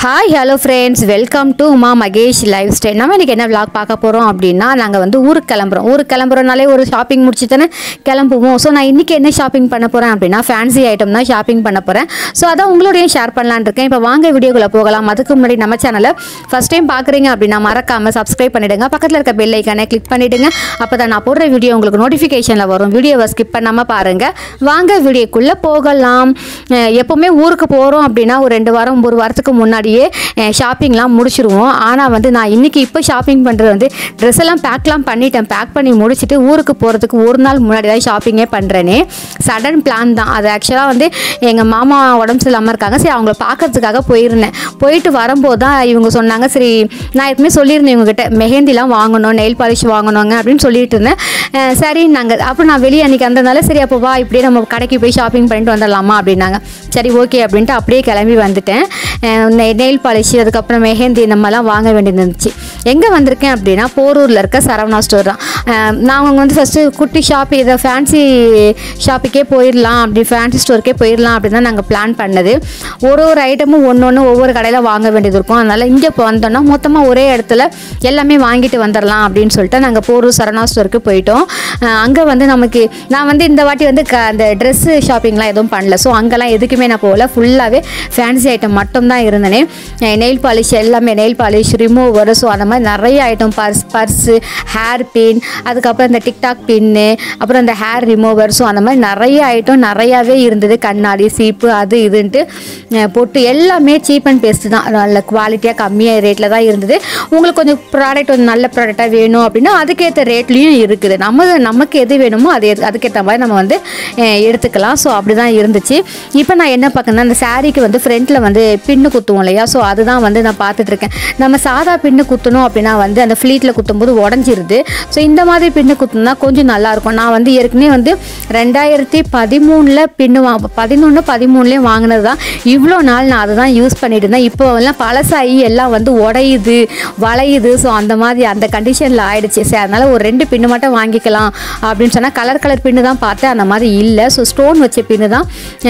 Hi hello friends welcome to Uma Mahesh lifestyle நம்ம இன்றைக்கி என்ன vlog பார்க்க போகிறோம் அப்படின்னா நாங்கள் வந்து ஊருக்கு கிளம்புறோம் ஊருக்கு கிளம்புறோனாலே ஒரு ஷாப்பிங் முடிச்சு தானே கிளம்புவோம் ஸோ நான் இன்றைக்கி என்ன ஷாப்பிங் பண்ண போகிறேன் அப்படின்னா ஃபேன்சி ஐட்டம் தான் ஷாப்பிங் பண்ண போகிறேன் ஸோ அதான் உங்களோடையும் ஷேர் பண்ணலான்னு இருக்கேன் இப்போ வாங்க வீடியோக்குள்ளே போகலாம் அதுக்கு முன்னாடி நம்ம சேனலை ஃபஸ்ட் டைம் பார்க்குறீங்க அப்படின்னா மறக்காமல் சப்ஸ்கிரைப் பண்ணிவிடுங்க பக்கத்தில் இருக்க பெல் ஐக்கானை கிளிக் பண்ணிவிடுங்க அப்போ தான் நான் போடுற வீடியோ உங்களுக்கு நோட்டிஃபிகேஷனில் வரும் வீடியோவை ஸ்கிப் பண்ணாமல் பாருங்கள் வாங்க வீடியோக்குள்ளே போகலாம் அஹ் எப்போவுமே ஊருக்கு போகிறோம் அப்படின்னா ஒரு ரெண்டு வாரம் ஒரு வாரத்துக்கு முன்னாடியே ஷாப்பிங்லாம் முடிச்சிருவோம் ஆனால் வந்து நான் இன்றைக்கி இப்போ ஷாப்பிங் பண்ணுறது வந்து ட்ரெஸ் எல்லாம் பேக்லாம் பண்ணிட்டேன் பேக் பண்ணி முடிச்சுட்டு ஊருக்கு போகிறதுக்கு ஒரு நாள் முன்னாடி தான் ஷாப்பிங்கே பண்ணுறேனே சடன் பிளான் தான் அது ஆக்சுவலாக வந்து எங்கள் மாமா உடம்பு சரியில்லாமல் இருக்காங்க சரி அவங்கள பார்க்கறதுக்காக போயிருந்தேன் போயிட்டு வரும்போது தான் இவங்க சொன்னாங்க சரி நான் எப்பவுமே சொல்லியிருந்தேன் இவங்ககிட்ட மெஹந்திலாம் வாங்கணும் நெயில் பாலிஷ் வாங்கணுங்க அப்படின்னு சொல்லிட்டு இருந்தேன் அஹ் சரி நாங்கள் அப்புறம் நான் வெளியே அன்றைக்கி வந்ததுனால சரி அப்போ வா இப்படியே நம்ம கடைக்கு போய் ஷாப்பிங் பண்ணிட்டு வந்துடலாமா அப்படின்னாங்க சரி ஓகே அப்படின்ட்டு அப்படியே கிளம்பி வந்துட்டேன் நெயில் பாலிஷ் அதுக்கப்புறம் மெஹந்தி இந்த மாதிரிலாம் வாங்க வேண்டியது இருந்துச்சு எங்கே வந்திருக்கேன் அப்படின்னா போரூரில் இருக்க சரவணா ஸ்டோர் தான் அஹ் நான் அவங்க வந்து ஃபஸ்ட்டு குட்டி ஷாப் இதை ஃபேன்சி ஷாப்புக்கே போயிடலாம் அப்படி ஃபேன்சி ஸ்டோருக்கே போயிடலாம் அப்படின்னு தான் நாங்கள் பிளான் பண்ணது ஒரு ஒரு ஐட்டமும் ஒன்று ஒன்று ஒவ்வொரு கடையில் வாங்க வேண்டியது இருக்கும் அதனால் இங்கே இப்போ வந்தோம்னா மொத்தமாக ஒரே இடத்துல எல்லாமே வாங்கிட்டு வந்துடலாம் அப்படின்னு சொல்லிட்டு நாங்கள் போரூர் சரவணா ஸ்டோருக்கு போயிட்டோம் அங்கே வந்து நமக்கு நான் வந்து இந்த வாட்டி வந்து க அந்த ட்ரெஸ்ஸு ஷாப்பிங்லாம் எதுவும் பண்ணல ஸோ அங்கெல்லாம் எதுக்குமே நான் போகல ஃபுல்லாகவே ஃபேன்சி ஐட்டம் மட்டும்தான் இருந்தேனே நெயில் பாலிஷ் எல்லாமே நெயில் பாலிஷ் ரிமூவர் ஸோ அந்த மாதிரி நிறைய item purse purse hair pin அதுக்கப்புறம் இந்த டிக்டாக் பின்னு அப்புறம் இந்த ஹேர் ரிமூவர் ஸோ அந்த மாதிரி நிறைய ஐட்டம் நிறையாவே இருந்தது கண்ணாடி சீப்பு அது இதுன்ட்டு அஹ் பொட்டு எல்லாமே சீப் அண்ட் பெஸ்ட் தான் நல்ல குவாலிட்டியாக கம்மியாக ரேட்டில் தான் இருந்தது உங்களுக்கு கொஞ்சம் ப்ராடக்ட் வந்து நல்ல ப்ராடக்டாக வேணும் அப்படின்னா அதுக்கேற்ற ரேட்லேயும் இருக்குது நம்ம நமக்கு எது வேணுமோ அது எது- அதுக்கேற்ற மாதிரி நம்ம வந்து அஹ் எடுத்துக்கலாம் ஸோ அப்படி தான் இருந்துச்சு இப்போ நான் என்ன பார்க்கணுன்னா அந்த சாரீக்கு வந்து ஃப்ரண்ட்டில் வந்து பின்னு குத்துவோம் இல்லையா ஸோ அதுதான் வந்து நான் பார்த்துட்ருக்கேன் நம்ம சாதா பின்னு குத்தணும் அப்படின்னா வந்து அந்த ஃப்ளீட்டில் குத்தும்போது உடஞ்சிருது ஸோ இந்த மாதிரி பின்னு குத்துனா கொஞ்சம் நல்லாயிருக்கும் நான் வந்து ஏற்கனவே வந்து ரெண்டாயிரத்தி பதிமூணில் பின்னு வா பதினொன்று பதிமூணுலேயும் வாங்கினது தான் இவ்வளோ நாள் நான் அதை தான் யூஸ் பண்ணிட்டு இருந்தேன் இப்போ எல்லாம் பழசாகி எல்லாம் வந்து உடையுது வளையுது ஸோ அந்த மாதிரி அந்த கண்டிஷனில் ஆயிடுச்சு சரி அதனால் ஒரு ரெண்டு பின்னு மட்டும் வாங்கிக்கலாம் அப்படின்னு சொன்னால் கலர் கலர் பின்னு தான் பார்த்தேன் அந்த மாதிரி இல்லை ஸோ ஸ்டோன் வச்ச பின்னு தான்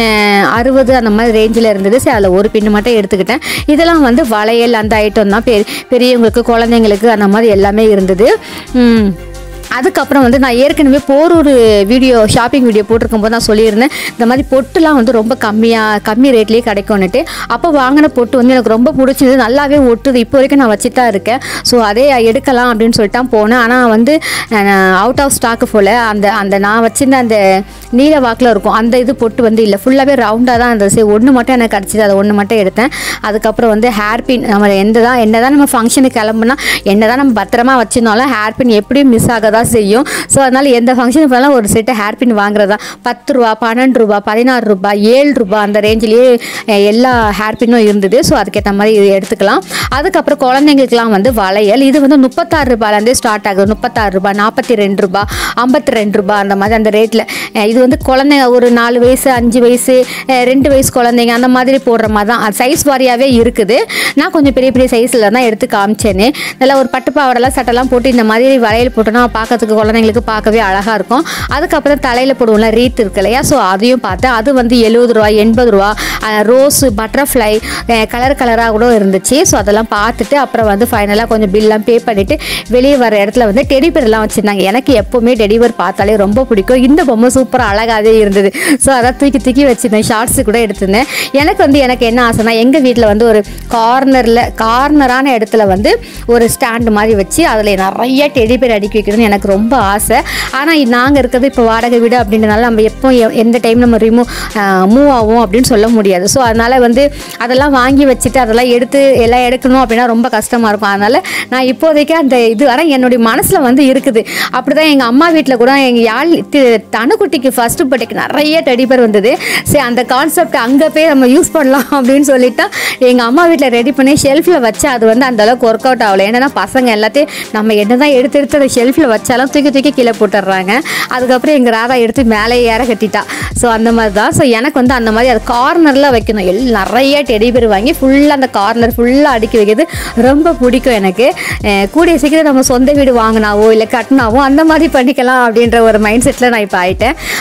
அறுபது அந்த மாதிரி ரேஞ்சில் இருந்தது சரி அதில் ஒரு பின்னு மட்டும் எடுத்துக்கிட்டேன் இதெல்லாம் வந்து வளையல் அந்த ஐட்டம் தான் பெரிய பெரியவங்களுக்கு குழந்தைங்களுக்கு அந்த மாதிரி எல்லாமே இருந்தது ம். அதுக்கப்புறம் வந்து நான் ஏற்கனவே போரூர் வீடியோ ஷாப்பிங் வீடியோ போட்டிருக்கும் போது நான் சொல்லியிருந்தேன் இந்த மாதிரி பொட்டுலாம் வந்து ரொம்ப கம்மியாக கம்மி ரேட்லேயே கிடைக்கும்னுட்டு அப்போ வாங்கின பொட்டு வந்து எனக்கு ரொம்ப பிடிச்சது நல்லாவே ஒட்டுது இப்போ வரைக்கும் நான் வச்சுட்டு தான் இருக்கேன் ஸோ அதே எடுக்கலாம் அப்படின்னு சொல்லிட்டு தான் போனேன் ஆனால் வந்து அவுட் ஆஃப் ஸ்டாக்கு போல் அந்த அந்த நான் வச்சிருந்த அந்த நீல வாக்கில் இருக்கும் அந்த இது பொட்டு வந்து இல்லை ஃபுல்லாகவே ரவுண்டாக தான் இருந்தது சரி ஒன்று மட்டும் எனக்கு கிடச்சிது அதை ஒன்று மட்டும் எடுத்தேன் அதுக்கப்புறம் வந்து ஹேர் பின் நம்ம எந்த தான் என்ன தான் நம்ம ஃபங்க்ஷனுக்கு கிளம்புனா என்ன தான் நம்ம பத்திரமா வச்சிருந்தாலும் ஹேர் பின் எப்படியும் மிஸ் ஆக தான் செய்யும் ஸோ அதனால் எந்த ஃபங்க்ஷனுக்கு போனாலும் ஒரு செட்டு ஹேர் பின் வாங்குறதா பத்து ரூபா பன்னெண்டு ரூபா பதினாறு ரூபா ஏழு ரூபா அந்த ரேஞ்சிலேயே எல்லா ஹேர் பின்னும் இருந்தது ஸோ அதுக்கேற்ற மாதிரி இது எடுத்துக்கலாம் அதுக்கப்புறம் குழந்தைங்களுக்குலாம் வந்து வளையல் இது வந்து முப்பத்தாறு ரூபாயிலேருந்தே ஸ்டார்ட் ஆகுது முப்பத்தாறு ரூபாய் நாற்பத்தி ரெண்டு ரூபா ஐம்பத்தி ரெண்டு ரூபா அந்த மாதிரி அந்த ரேட்டில் இது வந்து குழந்தைங்க ஒரு நாலு வயசு அஞ்சு வயசு அஹ் ரெண்டு வயசு குழந்தைங்க அந்த மாதிரி போடுற மாதிரி தான் அது சைஸ் வாரியாகவே இருக்குது நான் கொஞ்சம் பெரிய பெரிய சைஸில் தான் எடுத்து காமிச்சேன்னு நல்லா ஒரு பட்டு பாவாடெல்லாம் சட்டெல்லாம் போட்டு இந்த மாதிரி வளையல் போட்டோன்னா பார்க்கறதுக்கு குழந்தைங்களுக்கு பார்க்கவே அழகாக இருக்கும் அதுக்கப்புறம் தலையில் போடுவோம்ல ரீத் இருக்கு இல்லையா ஸோ அதையும் பார்த்தேன் அது வந்து எழுபது ரூபா எண்பது ரூபா ரோஸு பட்டர்ஃப்ளை கலர் கலராக கூட இருந்துச்சு ஸோ அதெல்லாம் பார்த்துட்டு அப்புறம் வந்து ஃபைனலாக கொஞ்சம் பில்லாம் பே பண்ணிவிட்டு வெளியே வர இடத்துல வந்து டெடி பேர்லாம் வச்சுருந்தாங்க எனக்கு எப்போவுமே டெடிவர் பார்த்தாலே ரொம்ப பிடிக்கும் இந்த பொம்மை சூப்பராக அழகாகவே இருந்தது ஸோ அதை தூக்கி தூக்கி வச்சுருந்தேன் ஷார்ட்ஸு கூட எடுத்திருந்தேன் எனக்கு வந்து எனக்கு என்ன ஆசைனா எங்கள் வீட்டில் வந்து ஒரு கார்னரில் கார்னரான இடத்துல வந்து ஒரு ஸ்டாண்டு மாதிரி வச்சு அதில் நிறைய டெடி பேர் அடுக்கி வைக்கணும்னு எனக்கு ரொம்ப ஆசை ஆனால் நாங்கள் இருக்கிறது இப்போ வாடகை வீடு அப்படின்றனால நம்ம எப்போ எ- எந்த டைம் நம்ம ரிமூவ் மூவ் ஆகும் அப்படின்னு சொல்ல முடியாது ஸோ அதனால் வந்து அதெல்லாம் வாங்கி வச்சுட்டு அதெல்லாம் எடுத்து எல்லாம் எடுக்கணும் அப்படின்னா ரொம்ப கஷ்டமாக இருக்கும் அதனால் நான் இப்போதைக்கு அந்த இது ஆனால் என்னுடைய மனசில் வந்து இருக்குது அப்படி தான் எங்கள் அம்மா வீட்டில் கூட எங்கள் யாழ் தி- தனுக்குட்டிக்கு ஃபஸ்ட்டு பர்த்டேக்கு நிறைய டெடி பேர் வந்தது சரி அந்த கான்செப்ட் அங்கே போய் நம்ம யூஸ் பண்ணலாம் அப்படின்னு சொல்லிட்டு எங்கள் அம்மா வீட்டில் ரெடி பண்ணி ஷெல்ஃபில் வச்சு அது வந்து அந்த அளவுக்கு ஒர்க் அவுட் ஆகலை ஏன்னா பசங்க எல்லாத்தையும் நம்ம என்ன தான் எடுத்து எடுத்து அதை ஷெல்ஃபில் வச்சாலும் தூக்கி தூக்கி கீழே போட்டுடுறாங்க அதுக்கப்புறம் எங்கள் ராதா எடுத்து மேலே ஏற கட்டிட்டா ஸோ அந்த மாதிரி தான் ஸோ எனக்கு வந்து அந்த மாதிரி அது கார்னரில் வைக்கணும் எல் நிறைய டெடி பேர் வாங்கி ஃபுல்லாக அந்த கார்னர் ஃபுல்லாக அடுக்கி வைக்கிறது ரொம்ப பிடிக்கும் எனக்கு அஹ் கூடிய சீக்கிரம் நம்ம சொந்த வீடு வாங்கினாவோ இல்லை கட்டினாவோ அந்த மாதிரி பண்ணிக்கலாம் அப்படின்ற ஒரு மைண்ட் செட்டில் நான் இப்போ ஆயிட்டேன்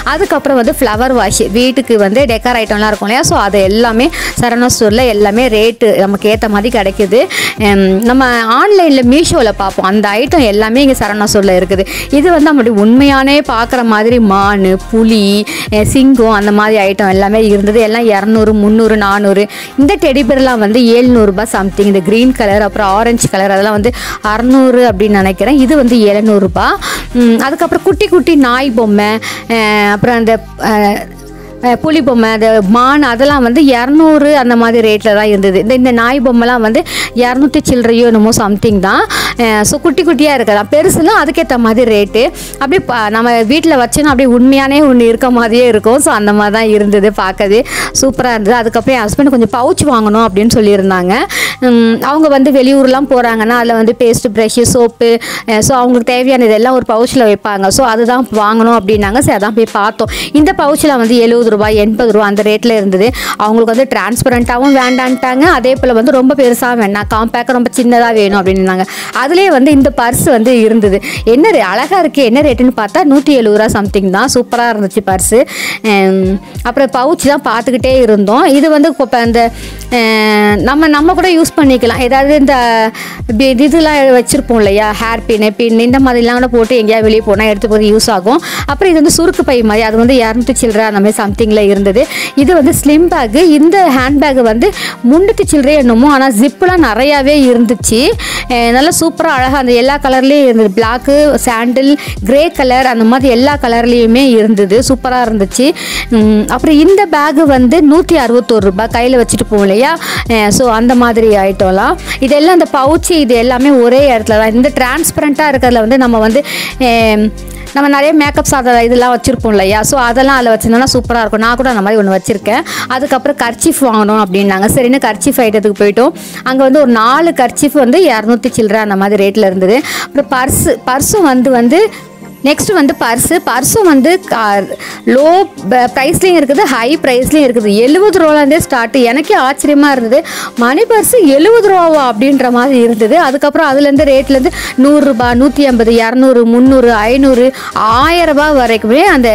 அதுக்கப்புறம் வந்து ஃப்ளவர் வாஷ் வீட்டுக்கு வந்து டெக்கர் ஐட்டம்லாம் இருக்கும் இல்லையா ஸோ அது எல்லாமே சரணா ஸ்டோரில் எல்லாமே ரேட்டு நமக்கு ஏற்ற மாதிரி கிடைக்குது ஹம், நம்ம ஆன்லைனில் மீஷோவில் பார்ப்போம் அந்த ஐட்டம் எல்லாமே இங்கே சரணா ஸ்டோரில் இருக்குது இது வந்து அப்படி உண்மையானே பார்க்குற மாதிரி மான் புலி அஹ், சிங்கம் அந்த மாதிரி ஐட்டம் எல்லாமே இருந்தது எல்லாம் இரநூறு முந்நூறு நானூறு இந்த டெடிபர்லாம் வந்து ஏழ்நூறுபா சம்திங் இந்த க்ரீன் கலர் அப்புறம் ஆரஞ்சு கலர் அதெல்லாம் வந்து அறநூறு அப்படின்னு நினைக்கிறேன் இது வந்து எழுநூறுபா அதுக்கப்புறம் குட்டி குட்டி நாய் பொம்மை அஹ், அப்புறம் அந்த அஹ், அஹ் புலி பொம்மை அந்த மான் அதெல்லாம் வந்து இரநூறு அந்த மாதிரி ரேட்டில் தான் இருந்தது இந்த இந்த நாய் பொம்மைலாம் வந்து இரநூத்தி சில்லறையோ என்னமோ சம்திங் தான் ஸோ குட்டி குட்டியாக இருக்கலாம் பெருசுலாம் அதுக்கேற்ற மாதிரி ரேட்டு அப்படியே ப- நம்ம வீட்டில் வச்சோன்னா அப்படியே உண்மையானே ஒன்று இருக்க மாதிரியே இருக்கும் ஸோ அந்த மாதிரி தான் இருந்தது பார்க்கவே சூப்பராக இருந்தது அதுக்கப்புறம் என் ஹஸ்பண்ட் கொஞ்சம் பவுச் வாங்கணும் அப்படின்னு சொல்லியிருந்தாங்க உம், அவங்க வந்து வெளியூர்லாம் போகிறாங்கன்னா அதில் வந்து பேஸ்ட் ப்ரஷ்ஷு சோப்பு ஸோ அவங்களுக்கு தேவையான இதெல்லாம் ஒரு பவுச்சில் வைப்பாங்க ஸோ அதுதான் வாங்கணும் அப்படின்னாங்க சரி அதான் போய் பார்த்தோம் இந்த பவுச்சில் வந்து எழுபது ரூபாய் எண்பது ரூபா அந்த ரேட்டில் இருந்தது அவங்களுக்கு வந்து டிரான்ஸ்பரண்ட்டாகவும் வேண்டான்ட்டாங்க அதே போல் வந்து ரொம்ப பெருசாக வேண்டாம் காம்பேக்ட் ரொம்ப சின்னதாக வேணும் அப்படின்னாங்க அதுலேயே வந்து இந்த பர்ஸ் வந்து இருந்தது என்ன ரே- அழகா இருக்கு என்ன ரேட்டுன்னு பார்த்தா நூற்றி எழுபது ரூபா சம்திங் தான் சூப்பராக இருந்துச்சு பர்ஸு அப்புறம் பவுச் தான் பார்த்துக்கிட்டே இருந்தோம் இது வந்து இப்போ இந்த அஹ், நம்ம நம்ம கூட யூஸ் பண்ணிக்கலாம் ஏதாவது இந்த பி- இதெல்லாம் வச்சுருப்போம் இல்லையா ஹேர் பின்னு பின் இந்த மாதிரிலாம் கூட போட்டு எங்கேயாவது வெளியே போனால் எடுத்து போய் யூஸ் ஆகும் அப்புறம் இது வந்து சுருக்கு பை மாதிரி அது வந்து இரநூத்தி சில்லறை அந்த மாதிரி சம்திங்கில் இருந்தது இது வந்து ஸ்லிம் பேக்கு இந்த ஹேண்ட் பேக் வந்து முன்னூற்றி சில்லறை என்னமோ ஆனால் ஜிப்புலாம் நிறையாவே இருந்துச்சு அஹ் நல்லா சூப்பராக அழகாக அந்த எல்லா கலர்லேயும் இருந்தது பிளாக்கு சாண்டில் கிரே கலர் அந்த மாதிரி எல்லா கலர்லேயுமே இருந்தது சூப்பராக இருந்துச்சு உம், அப்புறம் இந்த பேகு வந்து நூற்றி அறுபத்தோரு ரூபாய் கையில் வச்சுட்டு போவோம் இல்லையா ஸோ அந்த மாதிரி ஐட்டம்லாம் இதெல்லாம் இந்த பவுச்சு இது எல்லாமே ஒரே இடத்துல தான் இந்த டிரான்ஸ்பரண்ட்டாக இருக்கிறதுல வந்து நம்ம வந்து அஹ், நம்ம நிறைய மேக்கப் சாதம் இதெல்லாம் வச்சுருப்போம் இல்லையா ஸோ அதெல்லாம் அதில் வச்சிருந்தோம்னா சூப்பராக இருக்கும் நான் கூட அந்த மாதிரி ஒன்று வச்சுருக்கேன் அதுக்கப்புறம் கர்ச்சீஃப் வாங்கணும் அப்படின்னாங்க சரின்னு கர்ச்சீஃப் ஐட்டத்துக்கு போயிட்டோம் அங்கே வந்து ஒரு நாலு கர்ச்சீஃப் வந்து இரநூத்தி சில்லறை அந்த மாதிரி ரேட்டில் இருந்தது அப்புறம் பர்ஸு பர்ஸும் வந்து வந்து நெக்ஸ்ட் வந்து பர்ஸு பர்ஸும் வந்து லோ ப்ரைஸ்லேயும் இருக்குது ஹை ப்ரைஸ்லேயும் இருக்குது எழுபது ரூபாலேருந்தே ஸ்டார்ட் எனக்கே ஆச்சரியமாக இருந்தது மணி பர்ஸு எழுபது ரூபாவா அப்படின்ற மாதிரி இருந்தது அதுக்கப்புறம் அதுலேருந்து ரேட்லேருந்து நூறுரூபா நூற்றி ஐம்பது இரநூறு முந்நூறு ஐநூறு ஆயிரம் ரூபாய் வரைக்குமே அந்த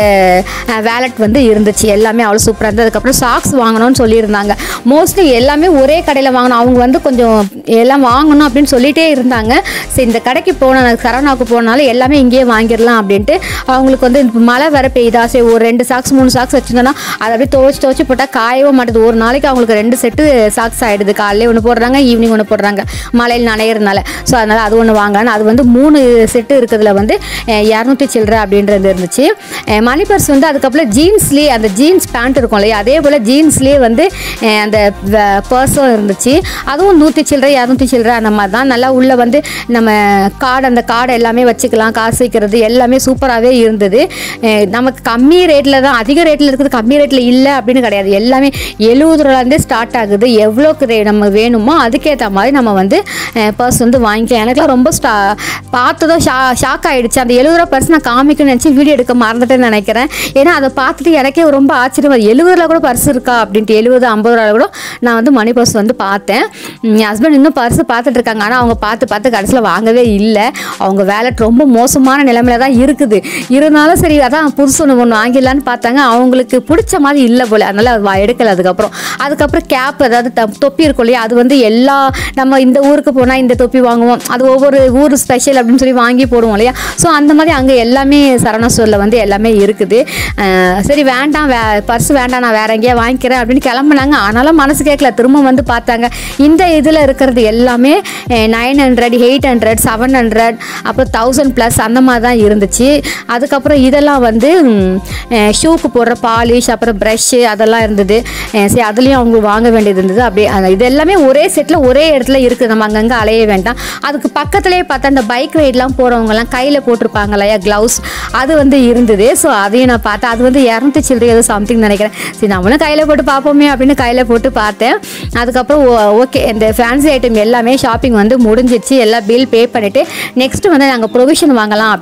வேலட் வந்து இருந்துச்சு எல்லாமே அவ்வளோ சூப்பராக இருந்தது அதுக்கப்புறம் சாக்ஸ் வாங்கணும்னு சொல்லியிருந்தாங்க மோஸ்ட்லி எல்லாமே ஒரே கடையில் வாங்கணும் அவங்க வந்து கொஞ்சம் எல்லாம் வாங்கணும் அப்படின்னு சொல்லிட்டே இருந்தாங்க சரி இந்த கடைக்கு போன சரவணாவுக்கு போனாலும் எல்லாமே இங்கேயே வாங்கிடலாம் அப்படின்ட்டு அவங்களுக்கு வந்து இப்ப மழை வர பெய்யுதா சரி ஒரு ரெண்டு சாக்ஸ் மூணு சாக்ஸ் வச்சுருந்தோன்னா அதை அப்படியே துவைச்சு துவைச்சு போட்டால் காயவே மாட்டுது ஒரு நாளைக்கு அவங்களுக்கு ரெண்டு செட்டு சாக்ஸ் ஆகிடுது காலையில ஒன்று போடுறாங்க ஈவினிங் ஒன்று போடுறாங்க மழையில் நனையிறதுனால ஸோ அதனால் அது ஒன்று வாங்கணும் அது வந்து மூணு செட்டு இருக்கிறதுல வந்து இரநூத்தி சில்லறை அப்படின்றது இருந்துச்சு அஹ் மணி பர்ஸ் வந்து அதுக்கப்புறம் ஜீன்ஸ்லேயே அந்த ஜீன்ஸ் பேண்ட் இருக்கும் இல்லையா அதே போல் ஜீன்ஸ்லேயே வந்து அஹ் அந்த பர்ஸும் இருந்துச்சு அதுவும் நூற்றி சில்லறை இரநூத்தி சில்லறை அந்த மாதிரி தான் நல்லா உள்ளே வந்து நம்ம கார்டு அந்த கார்டு எல்லாமே வச்சுக்கலாம் காசு வைக்கிறது எல்லாமே சூப்பராகவே இருந்தது அஹ் நமக்கு கம்மி ரேட்டில் தான் அதிக ரேட்டில் இருக்குது கம்மி ரேட்டில் இல்லை அப்படின்னு கிடையாது எல்லாமே எழுபது ரூபாலேருந்தே ஸ்டார்ட் ஆகுது எவ்வளோக்கு ரே நம்ம வேணுமோ அதுக்கேற்ற மாதிரி நம்ம வந்து பர்ஸ் வந்து வாங்கிக்கலாம் எனக்குலாம் ரொம்ப ஸ்டா பார்த்ததும் ஷா ஷாக் ஆகிடுச்சு அந்த எழுபது ரூபா பர்ஸ் நான் காமிக்கணும்னு நினச்சி வீடியோ எடுக்க மறந்துட்டேன்னு நினைக்கிறேன் ஏன்னா அதை பார்த்துட்டு எனக்கே ரொம்ப ஆச்சரியமா எழுபது ரூபா கூட பர்ஸ் இருக்கா அப்படின்ட்டு எழுபது ஐம்பது ரூபா கூட நான் வந்து மணி பர்ஸ் வந்து பார்த்தேன் உம் என் ஹஸ்பண்ட் இன்னும் பர்ஸ் பார்த்துட்டு இருக்காங்க ஆனால் அவங்க பார்த்து பார்த்து கடைசியில் வாங்கவே இல்லை அவங்க வேலட் ரொம்ப மோசமான நிலைமையில தான் இருக்குது இருந்தாலும் சரி அதான் புதுசு ஒன்று ஒன்று வாங்கிடலான்னு பார்த்தாங்க அவங்களுக்கு பிடிச்ச மாதிரி இல்லை போல அதனால அது வா- எடுக்கல அதுக்கப்புறம் அதுக்கப்புறம் கேப் அதாவது த- தொப்பி இருக்கும் இல்லையா அது வந்து எல்லா நம்ம இந்த ஊருக்கு போனால் இந்த தொப்பி வாங்குவோம் அது ஒவ்வொரு ஊர் ஸ்பெஷல் அப்படின்னு சொல்லி வாங்கி போடுவோம் இல்லையா ஸோ அந்த மாதிரி அங்கே எல்லாமே சரவணா ஸ்டோரில் வந்து எல்லாமே இருக்குது அஹ் சரி வேண்டாம் வே பர்ஸ் வேண்டாம் நான் வேற எங்கேயா வாங்கிக்கிறேன் அப்படின்னு கிளம்புனாங்க ஆனாலும் மனசு கேட்கல திரும்ப வந்து பார்த்தாங்க இந்த இதில் இருக்கிறது எல்லாமே nine hundred eight hundred seven hundred அப்புறம் தௌசண்ட் ப்ளஸ் அந்த மாதிரி தான் இருந்துச்சு அதுக்கப்புறம் இதெல்லாம் வந்து ஷூக்கு போடுற பாலிஷ் அப்புறம் ப்ரஷ்ஷு அதெல்லாம் இருந்தது அஹ் சரி அதுலேயும் அவங்க வாங்க வேண்டியது இருந்தது அப்படியே அந்த- இது எல்லாமே ஒரே செட்டில் ஒரே இடத்துல இருக்குது நம்ம அங்கங்கே அலைய வேண்டாம் அதுக்கு பக்கத்துலேயே பார்த்தா அந்த பைக் ரைட்லாம் போகிறவங்கலாம் கையில் போட்டிருப்பாங்க இல்லையா க்ளவுஸ் அது வந்து இருந்தது ஸோ அதையும் நான் பார்த்தேன் அது வந்து இரநூத்தி சில்லறை ஏதோ சம்திங் நினைக்கிறேன் சரி நம்மளும் கையில் போட்டு பார்ப்போமே அப்படின்னு கையில் போட்டு பார்த்தேன் அதுக்கப்புறம் ஓகே இந்த ஃபேன்சி ஐட்டம் எல்லாமே ஷாப்பிங் வந்து முடிஞ்சிருச்சு எல்லாம் பில் பே பண்ணிவிட்டு நெக்ஸ்ட் வந்து நாங்கள் ப்ரொவிஷன் வாங்கலாம் அப்படின்ட்டு நெக்ஸ்ட்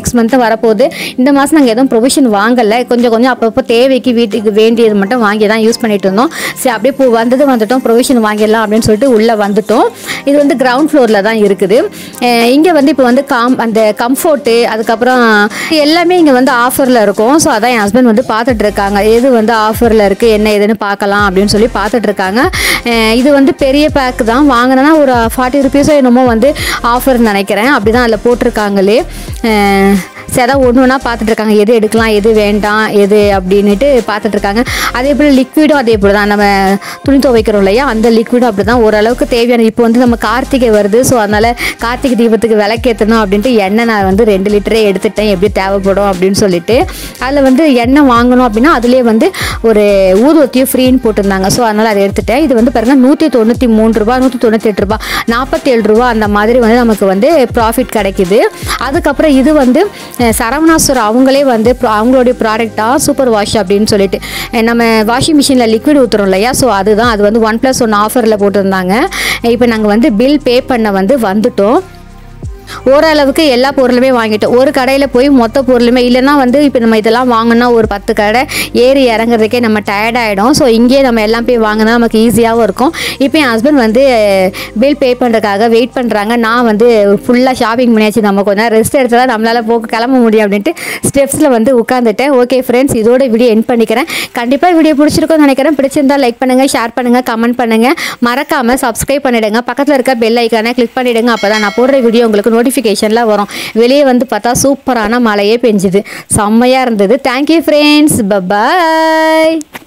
நெக்ஸ்ட் மந்த் வரப்போகுது இந்த மாதம் நாங்கள் எதுவும் ப்ரொவிஷன் வாங்கலை கொஞ்சம் கொஞ்சம் அப்பப்போ தேவைக்கு வீட்டுக்கு வேண்டியது மட்டும் வாங்கி தான் யூஸ் பண்ணிட்டு இருந்தோம் சரி அப்படியே போ வந்தது வந்துட்டோம் ப்ரொவிஷன் வாங்கிடலாம் அப்படின்னு சொல்லிட்டு உள்ளே வந்துட்டோம் இது வந்து கிரவுண்ட் ஃப்ளோரில் தான் இருக்குது இங்கே வந்து இப்போ வந்து காம் அந்த கம்ஃபோர்ட்டு அதுக்கப்புறம் எல்லாமே இங்கே வந்து ஆஃபரில் இருக்கும் ஸோ அதான் என் ஹஸ்பண்ட் வந்து பார்த்துட்டு இருக்காங்க எது வந்து ஆஃபரில் இருக்குது என்ன ஏதுன்னு பார்க்கலாம் அப்படின்னு சொல்லி பார்த்துட்டு இருக்காங்க அஹ் இது வந்து பெரிய பேக் தான் வாங்கினா ஒரு ஃபார்ட்டி ருபீஸோ என்னமோ வந்து ஆஃபர் நினைக்கிறேன் அப்படி தான் அதில் போட்டிருக்காங்களே அஹ் சரி அதான் ஒன்று ஒன்றா பார்த்துட்டு இருக்காங்க எது எடுக்கலாம் எது வேண்டாம் எது அப்படின்னுட்டு பார்த்துட்டு இருக்காங்க அதே போல் லிக்விடும் அதே போல் தான் நம்ம துணி துவைக்கிறோம் இல்லையா அந்த லிக்விடும் அப்படி தான் ஓரளவுக்கு தேவையான இப்போ வந்து நம்ம கார்த்திகை வருது ஸோ அதனால் கார்த்திகை தீபத்துக்கு விளக்கேற்றணும் அப்படின்ட்டு எண்ணெய் நான் வந்து ரெண்டு லிட்டரே எடுத்துட்டேன் எப்படி தேவைப்படும் அப்படின்னு சொல்லிட்டு அதில் வந்து எண்ணெய் வாங்கணும் அப்படின்னா அதுலேயே வந்து ஒரு ஊதுவத்தியும் ஃப்ரீன்னு போட்டிருந்தாங்க ஸோ அதனால் அதை எடுத்துட்டேன் இது வந்து பாருங்கள் நூற்றி தொண்ணூற்றி மூணு ரூபா நூற்றி தொண்ணூற்றி எட்டு ரூபா நாற்பத்தேழு ரூபா அந்த மாதிரி வந்து நமக்கு வந்து ப்ராஃபிட் கிடைக்குது அதுக்கப்புறம் இது வந்து அஹ், சரவணாசுவர் அவங்களே வந்து pro- அவங்களுடைய ப்ராடக்டாக சூப்பர் வாஷ் அப்படின்னு சொல்லிட்டு அஹ், நம்ம வாஷிங் மிஷினில் லிக்விட் ஊற்றுறோம் இல்லையா ஸோ அதுதான் அது வந்து ஒன் ப்ளஸ் ஒன் ஆஃபரில் போட்டிருந்தாங்க இப்போ நாங்கள் வந்து பில் பே பண்ண வந்து வந்துட்டோம் ஓரளவுக்கு எல்லா பொருளுமே வாங்கிட்டோம் ஒரு கடையில் போய் மொத்த பொருளுமே இல்லைன்னா வந்து இப்போ நம்ம இதெல்லாம் வாங்கினா ஒரு பத்து கடை ஏறி இறங்குறதுக்கே நம்ம டயர்ட் ஆகிடும் ஸோ இங்கேயே நம்ம எல்லாம் போய் வாங்கினா நமக்கு ஈஸியாகவும் இருக்கும் இப்போ என் ஹஸ்பண்ட் வந்து பில் பே பண்ணுறதுக்காக வெயிட் பண்ணுறாங்க நான் வந்து ஃபுல்லாக ஷாப்பிங் பண்ணியாச்சு நம்ம கொஞ்சம் ரெஸ்ட் எடுத்து தான் நம்மளால் போக கிளம்ப முடியும் அப்படின்ட்டு ஸ்டெப்ஸில் வந்து உட்காந்துட்டேன் ஓகே ஃப்ரெண்ட்ஸ் இதோட வீடியோ என் பண்ணிக்கிறேன் கண்டிப்பாக வீடியோ பிடிச்சிருக்கும்னு நினைக்கிறேன் பிடிச்சிருந்தா லைக் பண்ணுங்கள் ஷேர் பண்ணுங்கள் கமெண்ட் பண்ணுங்கள் மறக்காமல் சப்ஸ்கிரைப் பண்ணிவிடுங்க பக்கத்தில் இருக்க பெல் ஐக்கானை கிளிக் பண்ணிவிடுங்க அப்போ தான் நான் போடுற வீடியோ உங்களுக்கு நோட்டிஃபிகேஷனில் வரும் வெளியே வந்து பார்த்தா சூப்பரான மழையே பெஞ்சுது செம்மையாக இருந்தது தேங்க்யூ ஃப்ரெண்ட்ஸ் பபாய்